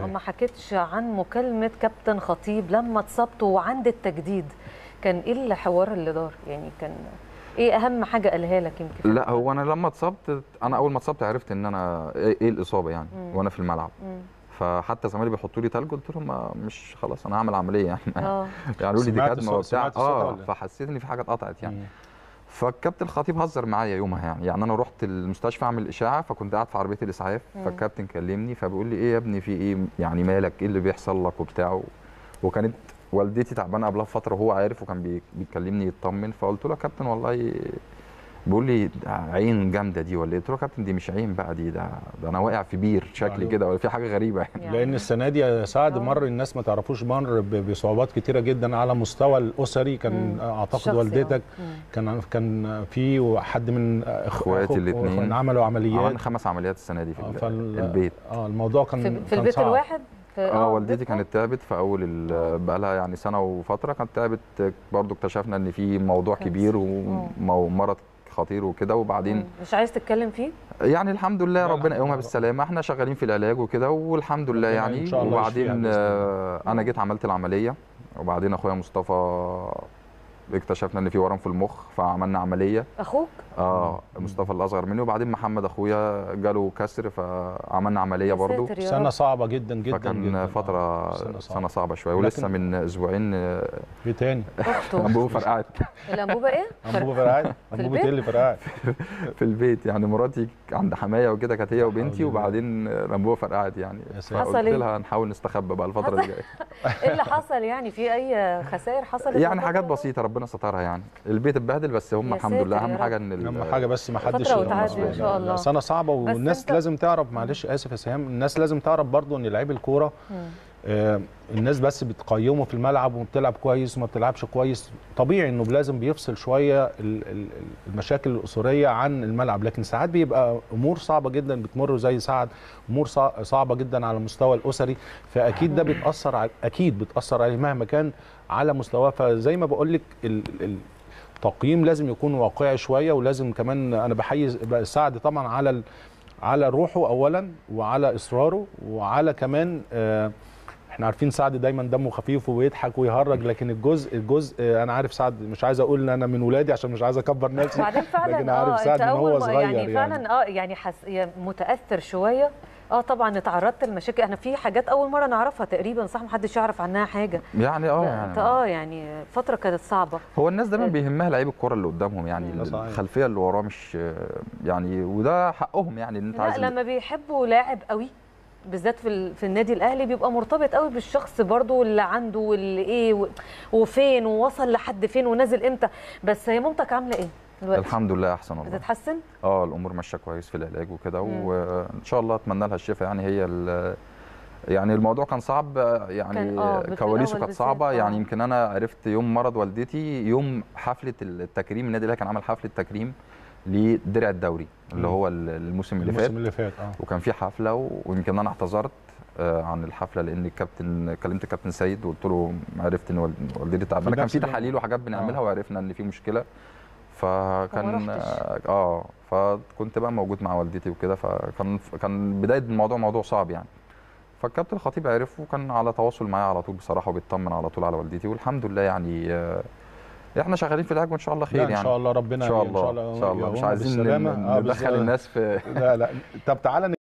ما حكيتش عن مكالمه كابتن خطيب لما اتصبت وعند التجديد كان ايه الحوار اللي دار يعني كان ايه اهم حاجه قالها لك يمكن لا هو انا لما اتصبت انا اول ما اتصبت عرفت ان انا ايه إيه الاصابه يعني مم. وانا في الملعب مم. فحتى زمايلي بيحطوا لي تلج قلت لهم ما- مش خلاص انا هعمل عمليه يعني اه يعني قالوا لي دي سمعت كدمه صوت- وبتاع سمعت الصوت اه ولا إيه؟ فحسيت ان في حاجه اتقطعت يعني مم. فالكابتن الخطيب هزر معايا يومها يعني يعني انا رحت المستشفى اعمل اشاعه فكنت قاعد في عربيه الاسعاف مم. فالكابتن كلمني فبيقول لي ايه يا ابني في ايه يعني مالك ايه اللي بيحصل لك وبتاع وكانت والدتي تعبانه قبلها بفتره وهو عارف وكان بي- بيكلمني يطمن فقلت له يا كابتن والله بيقول لي ده عين جامده دي ولا ايه؟ قلت له يا كابتن دي مش عين بقى دي ده ده انا واقع في بير شكلي معلوم. كده ولا في حاجه غريبه يعني يعني لان السنه دي يا سعد آه. مر الناس ما تعرفوش مر ب- بصعوبات كتيره جدا على مستوى الاسري كان مم. اعتقد شخصي، والدتك آه. مم. كان كان في حد من أخ- إخواتي أخوك- الاتنين. عملوا عمليات عملنا خمس عمليات السنه دي في آه، ال- فال- البيت اه الموضوع كان في, في كان البيت صعب. الواحد في اه والدتي بيتكم؟ كانت تعبت في اول ال- بقالها يعني سنه وفتره كانت تعبت برضو اكتشفنا ان في موضوع كانسر. كبير آه. ومرض خطير وكده وبعدين مم. مش عايز تتكلم فيه يعني الحمد لله لا، ربنا الحمد يقومها لله. بالسلامه احنا شغالين في العلاج وكده والحمد لله ربنا يعني إن شاء الله يشفيها وبعدين بإذن الله. آه، انا جيت عملت العمليه وبعدين اخويا مصطفى اكتشفنا ان في ورم في المخ فعملنا عمليه اخوك اه مصطفى الاصغر مني وبعدين محمد اخويا جاله كسر فعملنا عمليه يا برضه ساتر يا سنه رب. صعبه جدا جدا فكان جدا فتره آه، سنه صعبة. صعبه شويه لكن- ولسه من اسبوعين آه، ايه تاني اخته انبوبه فرقعت الانبوبه ايه؟ انبوبه فرقعت انبوبه البيت؟ ايه اللي فرقعت في البيت يعني مراتي عند حمايه وكده كانت هي وبنتي حول الله. وبعدين الانبوبه فرقعت يعني يا ساتر. حصل فقلت إيه؟ لها نحاول نستخبى بقى الفتره اللي جايه ايه اللي حصل يعني في اي خسائر حصلت يعني الفترة حاجات دي؟ بسيطه ربنا سترها يعني البيت اتبهدل بس هم يا الحمد ساتر لله يا اهم رب. حاجه ان ال- اهم حاجه بس ما حدش فترة وتعدي إن شاء الله. سنه صعبه بس والناس أنت- لازم تعرف معلش اسف يا سهام الناس لازم تعرف برضو ان لعيب الكوره مم. آه، الناس بس بتقيمه في الملعب وبتلعب كويس وما بتلعبش كويس طبيعي انه لازم بيفصل شويه ال- ال- المشاكل الاسريه عن الملعب لكن ساعات بيبقى امور صعبه جدا بتمر زي سعد امور صع- صعبه جدا على المستوى الاسري فاكيد ده بتاثر على اكيد بتاثر عليه مهما كان على مستواه فزي ما بقول لك ال- ال- التقييم لازم يكون واقعي شويه ولازم كمان انا بحيي سعد طبعا على ال- على روحه اولا وعلى اصراره وعلى كمان آه احنا عارفين سعد دايما دمه خفيف ويضحك ويهرج لكن الجزء الجزء آه، انا عارف سعد مش عايز اقول ان انا من ولادي عشان مش عايز اكبر نفسي وبعدين فعلا لكن عارف اه سعد انت من هو اول ما صغير يعني يعني. فعلا اه يعني حس... يعني متاثر شويه اه طبعا اتعرضت لمشاكل احنا في حاجات اول مره نعرفها تقريبا صح محدش يعرف عنها حاجه يعني اه لا، انت يعني اه يعني فتره كانت صعبه هو الناس دايما آه. بيهمها لعيب الكوره اللي قدامهم يعني ده صحيح. الخلفيه اللي وراه مش يعني وده حقهم يعني ان انت لا عايز لما بيحبوا لاعب قوي بالذات في ال- في النادي الاهلي بيبقى مرتبط قوي بالشخص برضو اللي عنده واللي ايه و- وفين ووصل لحد فين ونازل امتى بس هي مامتك عامله ايه دلوقتي الحمد لله احسن والله بتتحسن اه الامور ماشيه كويس في العلاج وكده مم. وان شاء الله اتمنى لها الشفاء يعني هي ال- يعني الموضوع كان صعب يعني كان- آه، في كواليسه الأول كانت بالذات، صعبه آه. يعني يمكن انا عرفت يوم مرض والدتي يوم حفله التكريم النادي الاهلي كان عمل حفله تكريم لدرع الدوري اللي مم. هو الموسم اللي فات الموسم اللي فات اه وكان في حفله و- ويمكن انا اعتذرت آه، عن الحفله لان الكابتن كلمت الكابتن سيد وقلت له عرفت ان والد- والدتي تعبانه كان نفس في اليوم. تحاليل وحاجات بنعملها آه. وعرفنا ان في مشكله فكان وما رحتش. اه فكنت بقى موجود مع والدتي وكده فكان كان بدايه الموضوع موضوع صعب يعني فالكابتن الخطيب عرف وكان على تواصل معايا على طول بصراحه وبيطمن على طول على والدتي والحمد لله يعني آه، احنا شغالين في العلاج وان شاء الله خير لا ان يعني شاء الله ربنا ان شاء الله ان شاء الله مش يقومنا عايزين بالسلامة. ن- آه، ندخل بالظبط. الناس في لا لا طب تعالى